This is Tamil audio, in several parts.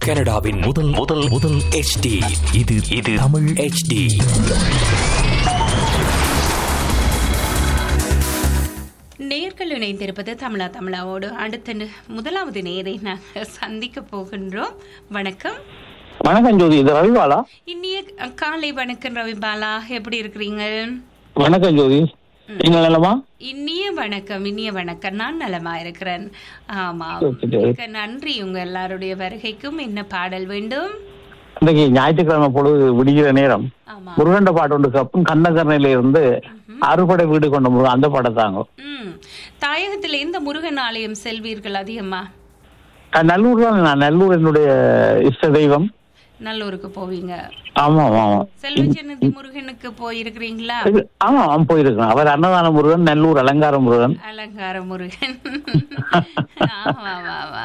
கனடாவின் முதல் முதல் முதல் HD இது இது தமிழ் HD நேர்கள் இணைந்திருப்பது தமிழா தமிழாவோடு அடுத்த நி- முதலாவது நேரை நாங்கள் சந்திக்க போகின்றோம் வணக்கம் வணக்கம் ஜோதி இது ரவிபாலா இனிய காலை வணக்கம் ரவி பாலா எப்படி இருக்கிறீங்க வணக்கம் ஜோதி நீங்க நலமா இனிய வணக்கம் இனிய வணக்கம் நான் நலமா இருக்கிறேன் ஆமா சரி, சரி. மிக்க நன்றி உங்க எல்லாருடைய வருகைக்கும் என்ன பாடல் வேண்டும் இன்னைக்கு ஞாயிற்றுக்கிழமை பொழுது விடுகிற நேரம் ஆமா முருகண்ட பாட்டு ஒன்று கப்பும் கண்ணகரணையில இருந்து அறுபடை வீடு கொண்ட முருகன் அந்த படம் தாங்க ம் தாயகத்தில் எந்த முருகன் ஆலயம் செல்வீர்கள் அதிகமா நான் நல்லூர் தான் நான் நல்லூர் என்னுடைய இஷ்ட தெய்வம் நல்லூருக்கு போவீங்க ஆமா ஆமா ஆமா செல்வஜனதி முருகனுக்கு போயிருக்கிறீங்களா இது- ஆமா அவன் போயிருக்கான் அவர் அன்னதான முருகன் நல்லூர் அலங்கார முருகன் அலங்கார முருகன் ஆமா ஆமா ஆமா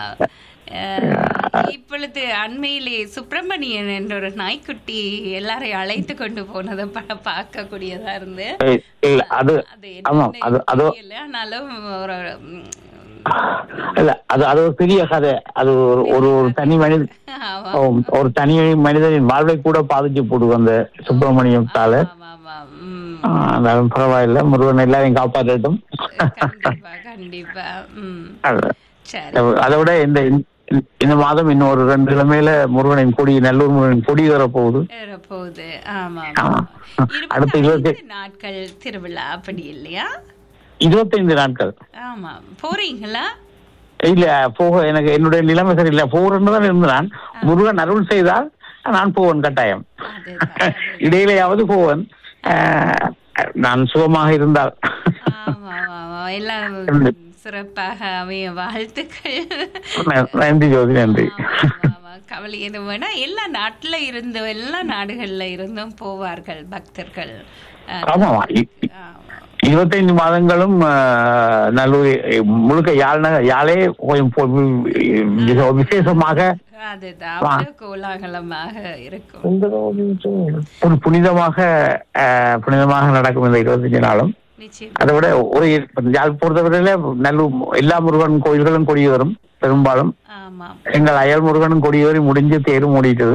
அஹ், இப்பொழுது அண்மையிலே சுப்பிரமணியன் என்ற ஒரு நாய்க்குட்டி எல்லாரையும் அழைத்து கொண்டு போனதை ப- பார்க்கக்கூடியதா இருந்து ஏய், இல்ல அது அது ஆமா என்னன்னு அது அது தெரியல ஆனாலும் ஒரு ம், இல்ல அது அது ஒரு பெரிய கதை அது ஒரு ஒரு ஒரு தனி மனித ஆமா ஒரு தனி மனிதனின் வாழ்வை கூட பாதிச்சு போடுது அந்த சுப்பிரமணியத்தால ஆமா ஆமா ம் ஆனாலும் பரவாயில்ல முருகன் எல்லாரையும் காப்பாற்றட்டும் கண்டிப்பா கண்டிப்பா ம் அது- சரி அதை விட இந்த இந்த மாதம் இன்னும் ஒரு ரெண்டு கிழமையில முருகனின் கொடி நல்லூர் முருகனின் கொடி வரப்போகுது போகுது ஆமா ஆமா. அடுத்த இருபத்தி இருபத்தி- நாட்கள் திருவிழா அப்படி இல்லையா இருபத்தைந்து நாட்கள் ஆமா போறீங்களா இல்ல போக எனக்கு என்னுடைய நிலைமை சரியில்லை போறேன்னு தான் இருந்தேன் முருகன் அருள் செய்தால் நான் போவேன் கட்டாயம் அதுதான், அதுதான். இடையிலேயாவது போவேன் ஆஹ், நான் சுகமாக இருந்தால் ஆமா ஆமா ஆமா எல்லாம் சிறப்பாக அமைய வாழ்த்துக்கள் நன்றி ஜோதி நன்றி ஆமா, ஆமா. கவலை எதுவும் வேணா எல்லா நாட்டுல இருந்தும் எல்லா நாடுகள்ல இருந்தும் போவார்கள் பக்தர்கள் அஹ், ஆமா ஆமா இ- இ- ஆமா. இருபத்தைந்து மாதங்களும் ஆஹ், நல்லூர் முழுக்க யாழ் நகர் யாழே கொஞ்சம் பொ- மிக விசேஷமாக அதுதான் அவ்வளவு கோலாகலமாக இருக்கும் ஒரு புனிதமாக ஆஹ், புனிதமாக நடக்கும் இந்த இருபத்தஞ்சு நாளும் நிச்சயம் அதை விட ஒரு யாழ் பொறுத்தவரையில நல்லூர் எல்லா முருகன் கோயில்களும் கொடி வரும் பெரும்பாலும் ஆமா எங்கள் அயல் முருகனும் கொடி வரி முடிஞ்சு தேரும் ஓடிட்டது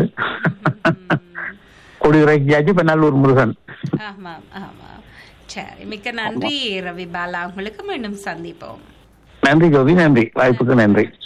கொடி இறக்கியாச்சு இப்ப நல்லூர் முருகன் ஆமா ஆமா சரி மிக்க நன்றி ரவி பாலா உங்களுக்கு மீண்டும் சந்திப்போம் நன்றி ஜோதி நன்றி வாய்ப்புக்கு நன்றி